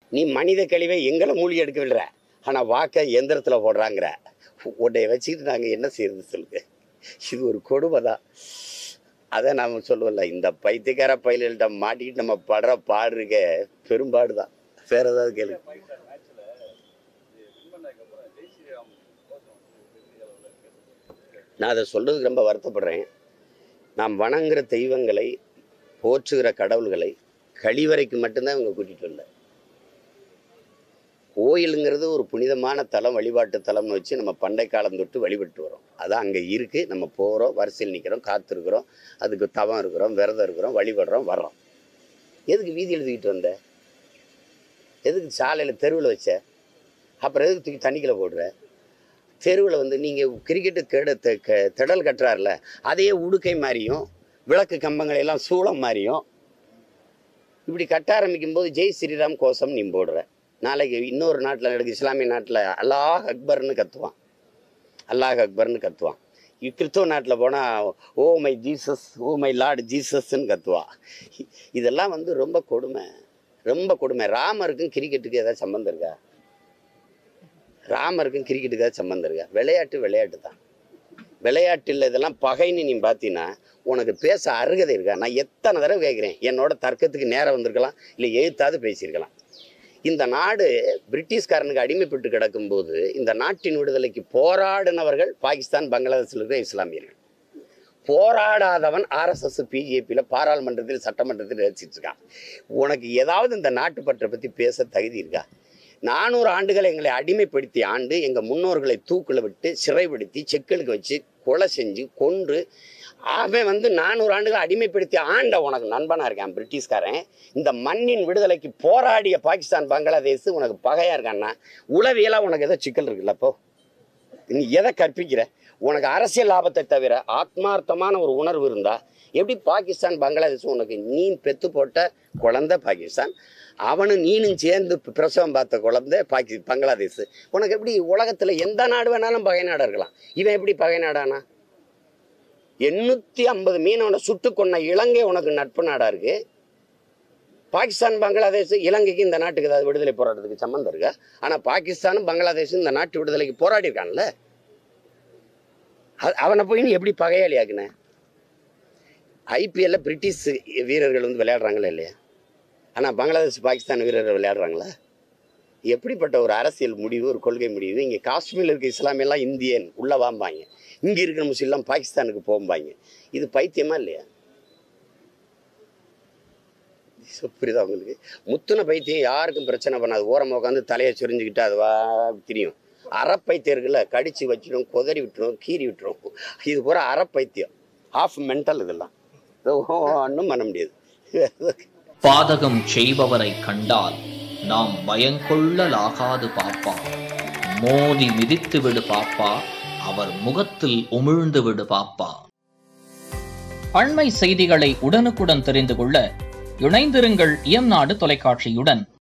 நீ மனித கழிவை எங்களை மூழ்கி எடுக்க விடுற ஆனால் வாக்க எந்திரத்தில் போடுறாங்கிற உன்னை வச்சுக்கிட்டு நாங்கள் என்ன செய்யறது சொல்லுங்க இது ஒரு கொடுமை தான் அதை நாம் சொல்லுவோம்ல இந்த பைத்தியக்கார பயில்கள்ட்ட மாட்டிக்கிட்டு நம்ம படுற பாடுறக்க பெரும்பாடு தான் வேற ஏதாவது கேளு நான் அதை சொல்றதுக்கு ரொம்ப வருத்தப்படுறேன் நாம் வணங்குற தெய்வங்களை போற்றுகிற கடவுள்களை கழிவறைக்கு மட்டும்தான் இவங்க கூட்டிட்டு வரல கோயிலுங்கிறது ஒரு புனிதமான தலம் வழிபாட்டு தலம்னு வச்சு நம்ம பண்டை காலம் தொட்டு வழிபட்டு வரோம் அதான் அங்கே இருக்குது நம்ம போகிறோம் வரிசையில் நிற்கிறோம் காத்திருக்கிறோம் அதுக்கு தவம் இருக்கிறோம் விரதம் இருக்கிறோம் வழிபடுறோம் வர்றோம் எதுக்கு வீதி எழுதிக்கிட்டு வந்த எதுக்கு சாலையில் தெருவில் வச்ச அப்புறம் எதுக்கு தூக்கி தண்ணிக்குள்ள போடுற தெருவில் வந்து நீங்கள் கிரிக்கெட்டு கெட தெ- க- திடல் கட்டுறாருல அதையே உடுக்கை மாதிரியும் விளக்கு கம்பங்களை எல்லாம் சூளம் மாதிரியும் இப்படி கட்ட ஆரம்பிக்கும் போது ஜெய் ஸ்ரீராம் கோஷம் நீ போடுற நாளைக்கு இன்னொரு நாட்டில் நடக்கு இஸ்லாமிய நாட்டில் அல்லாஹ் அக்பர்னு கத்துவான் அல்லாஹ் அக்பர்னு கத்துவான் இ- கிறிஸ்தவ நாட்டில் போனால் oh my Jesus oh my Lord ஜீசஸ்ன்னு கத்துவான் இ- இதெல்லாம் வந்து ரொம்ப கொடுமை ரொம்ப கொடுமை ராமருக்கும் கிரிக்கெட்டுக்கு ஏதாவது சம்மந்தம் இருக்கா ராமருக்கும் கிரிக்கெட்டுக்கு ஏதாவது சம்மந்தம் இருக்கா விளையாட்டு விளையாட்டு தான் விளையாட்டில் இதெல்லாம் பகைன்னு நீ பார்த்தீங்கன்னா உனக்கு பேச அருகதை இருக்கா நான் எத்தனை தடவை கேட்குறேன் என்னோட தர்க்கத்துக்கு நேரம் வந்திருக்கலாம் இல்லை எழுத்தாவது பேசியிருக்கலாம் இந்த நாடு பிரிட்டிஷ்காரனுக்கு அடிமைப்பட்டு கிடக்கும்போது இந்த நாட்டின் விடுதலைக்கு போராடினவர்கள் பாகிஸ்தான் பங்களாதேஷில் இருக்கிற இஸ்லாமியர்கள் போராடாதவன் ஆர்எஸ்எஸ் பிஜேபியில் பாராளுமன்றத்தில் சட்டமன்றத்தில் ரசிச்சிட்டு இருக்கான் உனக்கு ஏதாவது இந்த நாட்டுப்பற்றை பற்றி பேச தகுதி இருக்கா நானூறு ஆண்டுகளை எங்களை அடிமைப்படுத்திய ஆண்டு எங்கள் முன்னோர்களை தூக்கில் விட்டு சிறைப்படுத்தி செக்கலுக்கு வச்சு கொலை செஞ்சு கொன்று அவன் வந்து நானூறு ஆண்டுகள் அடிமைப்படுத்தி ஆண்ட உனக்கு நண்பனாக இருக்கான் பிரிட்டிஷ்காரன் இந்த மண்ணின் விடுதலைக்கு போராடிய பாகிஸ்தான் பங்களாதேஷ் உனக்கு பகையாக இருக்கான்னா உளவியலாக உனக்கு ஏதோ சிக்கல் இருக்குல்ல அப்போ நீ எதை கற்பிக்கிற உனக்கு அரசியல் லாபத்தை தவிர ஆத்மார்த்தமான ஒரு உணர்வு இருந்தா எப்படி பாகிஸ்தான் பங்களாதேஷ் உனக்கு நீ பெத்து போட்ட குழந்தை பாகிஸ்தான் அவனும் நீனும் சேர்ந்து பிரசவம் பார்த்த குழந்தை பாகி பங்களாதேஷ் உனக்கு எப்படி உலகத்துல எந்த நாடு வேணாலும் பகை நாடா இருக்கலாம் இவன் எப்படி பகை நாடானா எண்ணூத்தி ஐம்பது மீனவனை சுட்டு கொன்ன இலங்கை உனக்கு நட்பு நாடா இருக்கு பாகிஸ்தான் பங்களாதேஷ் இலங்கைக்கு இந்த நாட்டுக்கு ஏதாவது விடுதலை போராட்டத்துக்கு சம்மந்தம் இருக்கா ஆனா பாகிஸ்தானும் பங்களாதேஷும் இந்த நாட்டு விடுதலைக்கு போராடி இருக்கான்ல அ- அவனை போய் நீ எப்படி பகையாளி ஆக்குன ஐபிஎல்ல பிரிட்டிஷ் வீரர்கள் வந்து விளையாடுறாங்களா இல்லையா ஆனா பங்களாதேஷ் பாகிஸ்தான் வீரர்கள் விளையாடுறாங்களா எப்படிப்பட்ட ஒரு அரசியல் முடிவு ஒரு கொள்கை முடிவு இங்கே காஷ்மீரில் இருக்க இஸ்லாமியெல்லாம் இந்தியன் உள்ள வாம்பாங்க இங்கே இருக்கிற முஸ்லீம்லாம் பாகிஸ்தானுக்கு போம்பாங்க இது பைத்தியமா இல்லையா சோ, புரியுதா உங்களுக்கு முத்துன பைத்தியம் யாருக்கும் பிரச்சனை பண்ணாது ஓரமாக உட்காந்து தலையை சொரிஞ்சுக்கிட்டு அது வா தெரியும் அறப்பைத்தியர்களை கடிச்சு வச்சிடும் கொதறி விட்டுரும் கீறி விட்டுரும் இது பூரா அறப்பைத்தியம் ஆஃப் மென்டல் இதெல்லாம் இது ஒன்றும் பண்ண முடியாது பாதகம் செய்பவரை கண்டால் நாம் பயங்கொள்ளலாகாது பாப்பா மோதி மிதித்து விடு பாப்பா அவர் முகத்தில் உமிழ்ந்து விடு பாப்பா அண்மை செய்திகளை உடனுக்குடன் தெரிந்து கொள்ள இணைந்திருங்கள் இயம்நாடு தொலைக்காட்சியுடன்